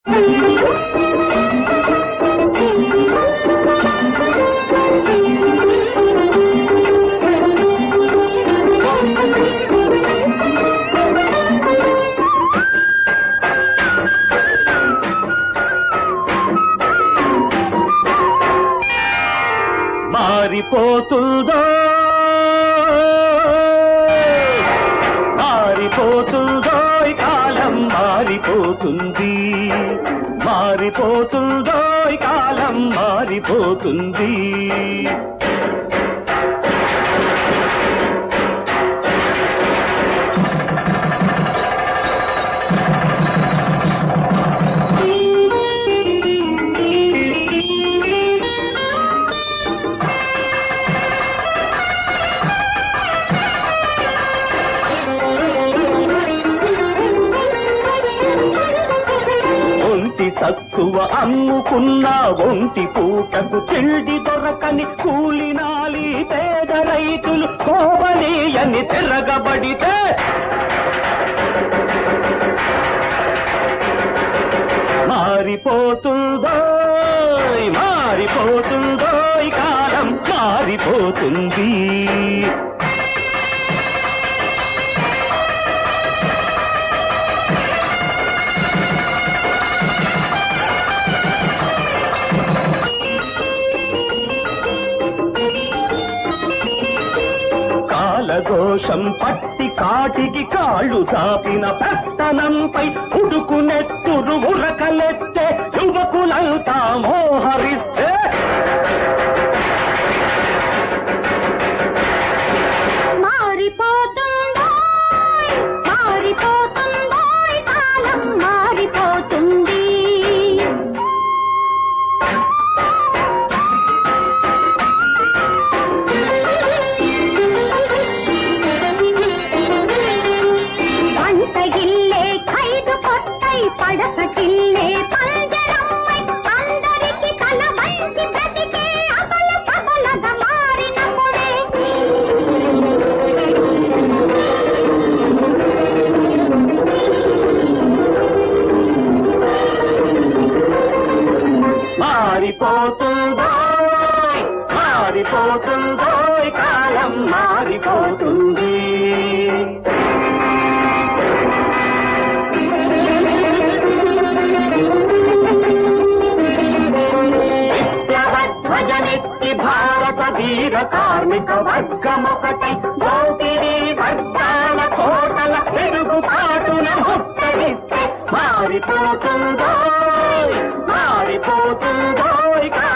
మారిపోతుందో మారిపోతుందో ఈ కాలం మారిపోతుంది మారిపోతుందో ఈ కాలం మారిపోతుంది ఒంటి సత్తువ అమ్ముకున్న ఒంటి పూటకు తిండి దొరకని కూలినాలి పేద రైతులు కోవలి అని తిరగబడితే మారిపోతుందో మారిపోతుందో ఈ కాలం మారిపోతుంది కాలదోషం పట్టి కాటికి కాళ్ళు చాపిన పెత్తనంపై ఉడుకునెత్తురు ఉరకలెత్తే యువకులంతా మోహరిస్తే మారిపోతుందో మారిపోతుందో ఈ కాలం మారిపోతుంది వంట గిల్లే ఖైదు కొట్టై పడకటిల్లే పంజరమ్మై అందరికి తల వంచి బ్రతికే అబల పబలగా మారినప్పుడే మారిపోతుందో మారిపోతుందో ఈ కాలం మారిపోతుంది విప్లవధ్వజనెత్తి భారత వీర కార్మిక వర్గమొకటి దోపిడీ వర్గాల కోటల పెరుగుపాటున ముట్టడిస్తే మారిపోతుందో మారిపోతుందో ఇక